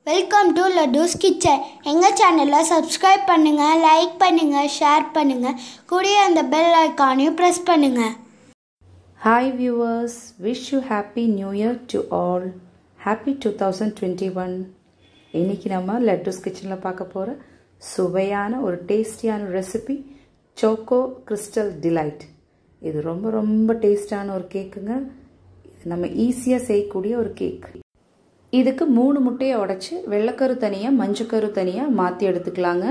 Welcome to லட்டூஸ் kitchen எங்கள் சேனலை subscribe பண்ணுங்கள் லைக் பண்ணுங்கள் ஷேர் பண்ணுங்கள் கூடிய அந்த பெல் ஐக்கானையும் ப்ரெஸ் பண்ணுங்கள் Hi viewers, wish you happy new year to all. Happy 2021. இன்னைக்கு நம்ம லெட்டூஸ் கிச்சனில் பார்க்க போகிற சுவையான ஒரு டேஸ்டியான ரெசிபி சோக்கோ கிறிஸ்டல் டிலைட் இது ரொம்ப ரொம்ப டேஸ்டான ஒரு கேக்குங்க இது நம்ம ஈஸியாக செய்யக்கூடிய ஒரு கேக் இதுக்கு மூணு முட்டையை உடைச்சி வெள்ளைக்கரு தனியாக மஞ்சக்கரு தனியாக மாற்றி எடுத்துக்கலாங்க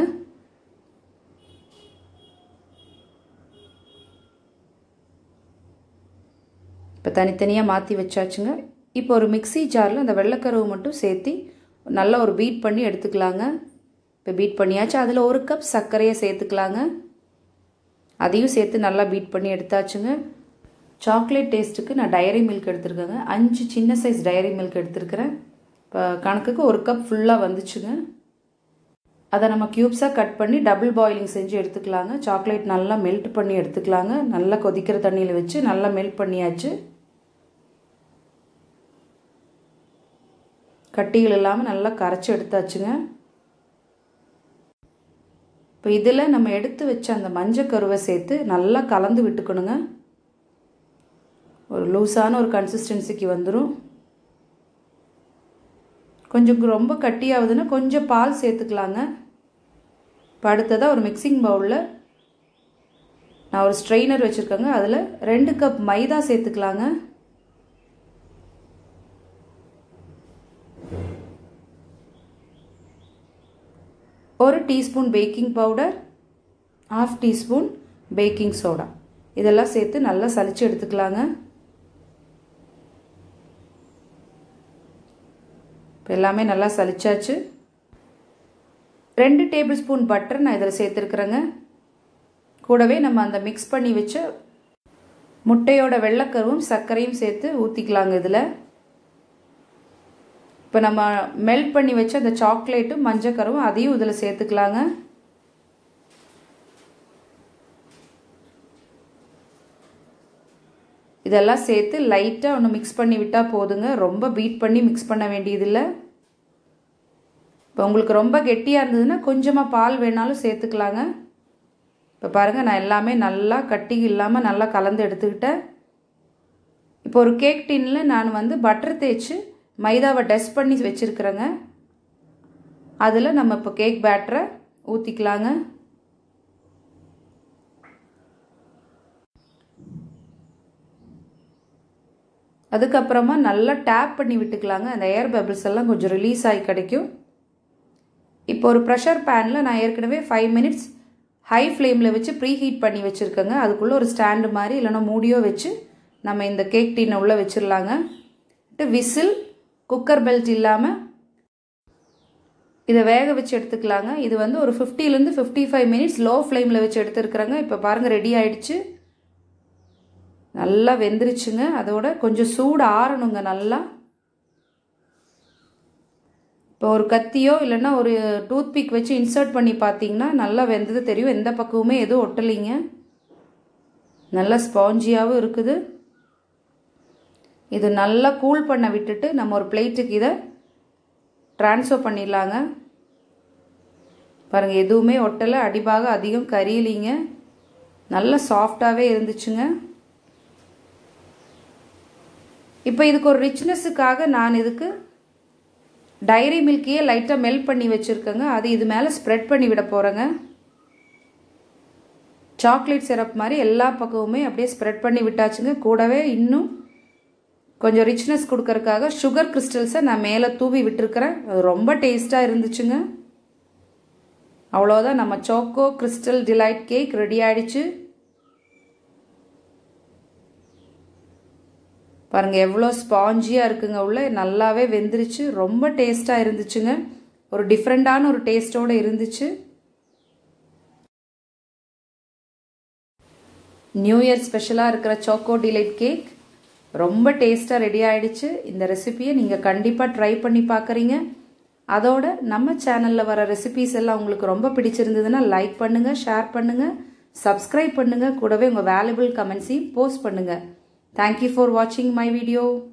இப்போ தனித்தனியாக மாற்றி வச்சாச்சுங்க இப்போ ஒரு மிக்சி ஜாரில் அந்த வெள்ளைக்கருவை மட்டும் சேர்த்து நல்லா ஒரு பீட் பண்ணி எடுத்துக்கலாங்க இப்போ பீட் பண்ணியாச்சு அதில் ஒரு கப் சர்க்கரையை சேர்த்துக்கலாங்க அதையும் சேர்த்து நல்லா பீட் பண்ணி எடுத்தாச்சுங்க சாக்லேட் டேஸ்ட்டுக்கு நான் டைரி மில்க் எடுத்துருக்கேங்க அஞ்சு சின்ன சைஸ் டைரி மில்க் எடுத்துருக்கிறேன் இப்போ கணக்குக்கு ஒரு கப் ஃபுல்லாக வந்துச்சுங்க அதை நம்ம க்யூப்ஸாக கட் பண்ணி டபுள் பாயிலிங் செஞ்சு எடுத்துக்கலாங்க சாக்லேட் நல்லா மெல்ட் பண்ணி எடுத்துக்கலாங்க நல்லா கொதிக்கிற தண்ணியில் வச்சு நல்லா மெல்ட் பண்ணியாச்சு கட்டிகள் இல்லாமல் நல்லா கரைச்சி எடுத்தாச்சுங்க இப்போ இதில் நம்ம எடுத்து வச்ச அந்த மஞ்சள் கருவை சேர்த்து நல்லா கலந்து விட்டுக்கணுங்க ஒரு லூஸான ஒரு கன்சிஸ்டன்சிக்கு வந்துடும் கொஞ்சம் ரொம்ப கட்டியாகுதுன்னா கொஞ்சம் பால் சேர்த்துக்கலாங்க இப்போ அடுத்ததாக ஒரு மிக்சிங் பவுலில் நான் ஒரு ஸ்ட்ரெயினர் வச்சுருக்கேங்க அதில் ரெண்டு கப் மைதா சேர்த்துக்கலாங்க ஒரு teaspoon baking powder half teaspoon baking soda இதெல்லாம் சேர்த்து நல்லா சலிச்சு எடுத்துக்கலாங்க இப்போ எல்லாமே நல்லா சலிச்சாச்சு ரெண்டு டேபிள் ஸ்பூன் பட்டர் நான் இதில் சேர்த்துருக்குறேங்க கூடவே நம்ம அந்த மிக்ஸ் பண்ணி வச்ச முட்டையோட வெள்ளைக்கருவும் சர்க்கரையும் சேர்த்து ஊற்றிக்கலாங்க இதில் இப்போ நம்ம மெல்ட் பண்ணி வச்ச அந்த சாக்லேட்டும் மஞ்சக்கருவும் அதையும் இதில் சேர்த்துக்கலாங்க இதெல்லாம் சேர்த்து லைட்டாக ஒன்று மிக்ஸ் பண்ணி விட்டால் போதுங்க ரொம்ப பீட் பண்ணி மிக்ஸ் பண்ண வேண்டியதில்லை இப்போ உங்களுக்கு ரொம்ப கெட்டியாக இருந்ததுன்னா கொஞ்சமாக பால் வேணாலும் சேர்த்துக்கலாங்க இப்போ பாருங்கள் நான் எல்லாமே நல்லா கட்டி இல்லாமல் நல்லா கலந்து எடுத்துக்கிட்டேன் இப்போ ஒரு கேக் டின்னில் நான் வந்து பட்டர் தேய்ச்சி மைதாவை டஸ்ட் பண்ணி வச்சுருக்குறேங்க அதில் நம்ம இப்போ கேக் பேட்டரை ஊற்றிக்கலாங்க அதுக்கப்புறமா நல்லா டேப் பண்ணி விட்டுக்கலாங்க அந்த ஏர் பபிள்ஸ் எல்லாம் கொஞ்சம் ரிலீஸ் ஆகி கிடைக்கும் இப்போ ஒரு ப்ரெஷர் பேனில் நான் ஏற்கனவே ஃபைவ் மினிட்ஸ் ஹை ஃப்ளேமில் வச்சு ப்ரீ ஹீட் பண்ணி வச்சுருக்கேங்க அதுக்குள்ளே ஒரு ஸ்டாண்டு மாதிரி இல்லைனா மூடியோ வச்சு நம்ம இந்த கேக் டீனை உள்ளே வச்சிடலாங்க விசில் குக்கர் பெல்ட் இல்லாமல் இதை வேக வச்சு எடுத்துக்கலாங்க இது வந்து ஒரு ஃபிஃப்டிலேருந்து ஃபிஃப்டி ஃபைவ் மினிட்ஸ் லோ ஃப்ளேமில் வச்சு எடுத்துருக்குறேங்க இப்போ பாருங்கள் ரெடி ஆயிடுச்சு நல்லா வெந்துருச்சுங்க அதோட கொஞ்சம் சூடு ஆறணுங்க நல்லா இப்போ ஒரு கத்தியோ இல்லைன்னா ஒரு டூத் பிக் வச்சு இன்சர்ட் பண்ணி பார்த்தீங்கன்னா நல்லா வெந்தது தெரியும் எந்த பக்கமுமே எதுவும் ஒட்டலைங்க நல்லா ஸ்பாஞ்சியாகவும் இருக்குது இது நல்லா கூல் பண்ண விட்டுட்டு நம்ம ஒரு பிளேட்டுக்கு இதை ட்ரான்ஸ்ஃபர் பண்ணிடலாங்க பாருங்கள் எதுவுமே ஒட்டலை அடிபாக அதிகம் கரியலிங்க நல்ல சாஃப்டாகவே இருந்துச்சுங்க இப்போ இதுக்கு ஒரு ரிச்னஸுக்காக நான் இதுக்கு டைரி மில்கையே லைட்டாக மெல்ட் பண்ணி வச்சுருக்கேங்க அது இது மேலே ஸ்ப்ரெட் பண்ணி விட போகிறேங்க சாக்லேட் சிரப் மாதிரி எல்லா பக்கமுமே அப்படியே ஸ்ப்ரெட் பண்ணி விட்டாச்சுங்க கூடவே இன்னும் கொஞ்சம் ரிச்னஸ் கொடுக்கறதுக்காக சுகர் கிறிஸ்டல்ஸை நான் மேலே தூவி விட்டுருக்கிறேன் அது ரொம்ப டேஸ்ட்டாக இருந்துச்சுங்க அவ்வளோதான் நம்ம choco crystal delight cake ready ஆயிடுச்சு பாருங்கள் எவ்வளோ ஸ்பாஞ்சியாக இருக்குங்க உள்ள நல்லாவே வெந்துருச்சு ரொம்ப டேஸ்ட்டாக இருந்துச்சுங்க ஒரு டிஃப்ரெண்ட்டான ஒரு டேஸ்ட்டோடு இருந்துச்சு நியூ இயர் ஸ்பெஷலாக இருக்கிற சோக்கோ டிலைட் கேக் ரொம்ப டேஸ்ட்டாக ரெடி ஆகிடுச்சு இந்த ரெசிப்பியை நீங்கள் கண்டிப்பாக ட்ரை பண்ணி பார்க்குறீங்க அதோட நம்ம சேனலில் வர ரெசிபிஸ் எல்லாம் உங்களுக்கு ரொம்ப பிடிச்சிருந்ததுன்னா லைக் பண்ணுங்கள் ஷேர் பண்ணுங்கள் சப்ஸ்கிரைப் பண்ணுங்கள் கூடவே உங்கள் வேல்யூபிள் கமெண்ட்ஸையும் போஸ்ட் பண்ணுங்கள் Thank you for watching my video.